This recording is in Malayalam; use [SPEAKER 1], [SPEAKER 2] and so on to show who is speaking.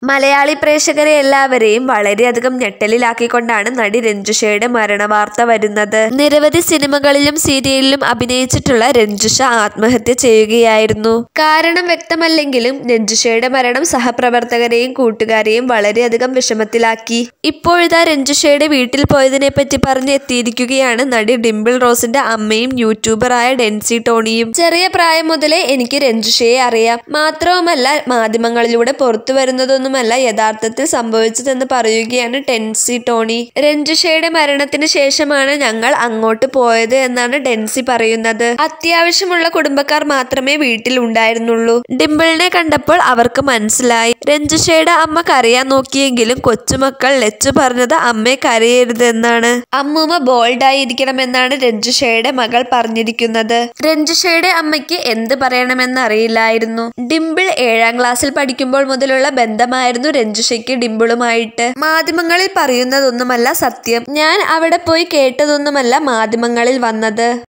[SPEAKER 1] മലയാളി പ്രേക്ഷകരെ എല്ലാവരെയും വളരെയധികം ഞെട്ടലിലാക്കിക്കൊണ്ടാണ് നടി രഞ്ജുഷയുടെ മരണവാർത്ത വരുന്നത് നിരവധി സിനിമകളിലും സീരിയലിലും അഭിനയിച്ചിട്ടുള്ള രഞ്ജുഷ ആത്മഹത്യ ചെയ്യുകയായിരുന്നു കാരണം വ്യക്തമല്ലെങ്കിലും രഞ്ജുഷയുടെ മരണം സഹപ്രവർത്തകരെയും കൂട്ടുകാരെയും വളരെയധികം വിഷമത്തിലാക്കി ഇപ്പോഴിതാ രഞ്ജുഷയുടെ വീട്ടിൽ പോയതിനെ പറ്റി പറഞ്ഞ് എത്തിയിരിക്കുകയാണ് നടി ഡിംപിൾ റോസിന്റെ അമ്മയും യൂട്യൂബറായ ഡെൻസി ടോണിയും ചെറിയ പ്രായം മുതലേ എനിക്ക് രഞ്ജുഷയെ അറിയാം മാത്രവുമല്ല മാധ്യമങ്ങളിലൂടെ പുറത്തു വരുന്നതൊന്നുമല്ല യഥാർത്ഥത്തിൽ സംഭവിച്ചതെന്ന് പറയുകയാണ് ടെൻസി ടോണി രഞ്ജുഷയുടെ മരണത്തിന് ശേഷമാണ് ഞങ്ങൾ അങ്ങോട്ട് പോയത് എന്നാണ് ഡെൻസി പറയുന്നത് അത്യാവശ്യമുള്ള കുടുംബക്കാർ മാത്രമേ വീട്ടിൽ ഉണ്ടായിരുന്നുള്ളൂ ഡിംപിളിനെ കണ്ടപ്പോൾ അവർക്ക് മനസ്സിലായി രഞ്ജുഷയുടെ അമ്മ കരയാൻ നോക്കിയെങ്കിലും കൊച്ചുമക്കൾ ലച്ചു പറഞ്ഞത് അമ്മയെ കരയരുതെന്നാണ് അമ്മൂമ്മ ബോൾഡായിരിക്കണമെന്നാണ് രഞ്ജുഷയുടെ മകൾ പറഞ്ഞിരിക്കുന്നത് രഞ്ജുഷയുടെ അമ്മയ്ക്ക് എന്ത് പറയണമെന്ന് അറിയില്ലായിരുന്നു ഡിംപിൾ ഏഴാം ക്ലാസ്സിൽ പഠിക്കുമ്പോൾ മുതലുള്ള ബന്ധമായിരുന്നു രഞ്ജുഷയ്ക്ക് ഡിംപിളുമായിട്ട് മാധ്യമങ്ങളിൽ പറയുന്നതൊന്നുമല്ല സത്യം ഞാൻ അവിടെ പോയി കേട്ടതൊന്നുമല്ല മാധ്യമങ്ങളിൽ വന്നത്